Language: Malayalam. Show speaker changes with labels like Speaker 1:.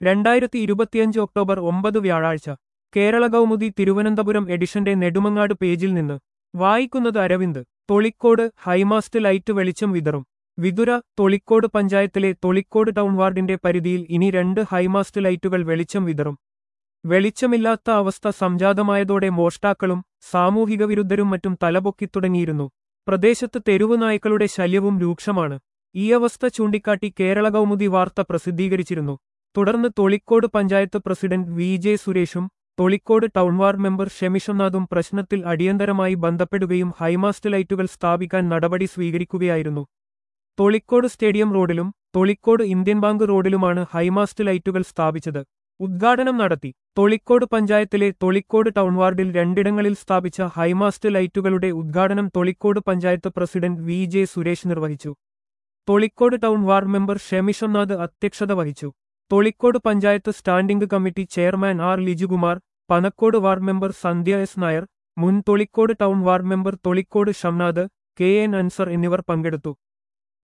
Speaker 1: രണ്ടായിരത്തി ഇരുപത്തിയഞ്ച് ഒക്ടോബർ ഒമ്പത് വ്യാഴാഴ്ച കേരള കൗമുദി തിരുവനന്തപുരം എഡിഷന്റെ നെടുമങ്ങാട് പേജിൽ നിന്ന് വായിക്കുന്നത് അരവിന്ദ് തൊളിക്കോട് ഹൈമാസ്റ്റ് ലൈറ്റ് വെളിച്ചം വിതറും വിതുര തൊളിക്കോട് പഞ്ചായത്തിലെ തൊളിക്കോട് ടൗൺ വാർഡിന്റെ പരിധിയിൽ ഇനി രണ്ട് ഹൈമാസ്റ്റ് ലൈറ്റുകൾ വെളിച്ചം വിതറും വെളിച്ചമില്ലാത്ത അവസ്ഥ സംജാതമായതോടെ മോഷ്ടാക്കളും സാമൂഹിക വിരുദ്ധരും മറ്റും തലപൊക്കിത്തുടങ്ങിയിരുന്നു പ്രദേശത്ത് തെരുവു നായ്ക്കളുടെ ശല്യവും രൂക്ഷമാണ് ഈ അവസ്ഥ ചൂണ്ടിക്കാട്ടി കേരള കൗമുദി വാർത്ത പ്രസിദ്ധീകരിച്ചിരുന്നു തുടർന്ന് Tholicode panchayat president V J സുരേഷും തൊളിക്കോട് ടൗൺ വാർഡ് മെമ്പർ ഷെമിഷനാഥും പ്രശ്നത്തിൽ അടിയന്തരമായി ബന്ധപ്പെടുകയും ഹൈമാസ്റ്റ് ലൈറ്റുകൾ സ്ഥാപിക്കാൻ നടപടി സ്വീകരിക്കുകയായിരുന്നു തൊളിക്കോട് സ്റ്റേഡിയം റോഡിലും തൊളിക്കോട് ഇന്ത്യൻ ബാങ്ക് റോഡിലുമാണ് ഹൈമാസ്റ്റ് ലൈറ്റുകൾ സ്ഥാപിച്ചത് ഉദ്ഘാടനം നടത്തി തൊളിക്കോട് പഞ്ചായത്തിലെ തൊളിക്കോട് ടൗൺ വാർഡിൽ രണ്ടിടങ്ങളിൽ സ്ഥാപിച്ച ഹൈമാസ്റ്റ് ലൈറ്റുകളുടെ ഉദ്ഘാടനം Tholicode panchayat president V J Suresh നിർവഹിച്ചു Tholicode town ward member Shemishanath അധ്യക്ഷത വഹിച്ചു Tholicode panchayat standing committee chairman R Lijukumar Panacode ward member Sandhya S Nair മുൻ Tholicode town ward member Tholicode Shamnath K N Ansar എന്നിവർ പങ്കെടുത്തു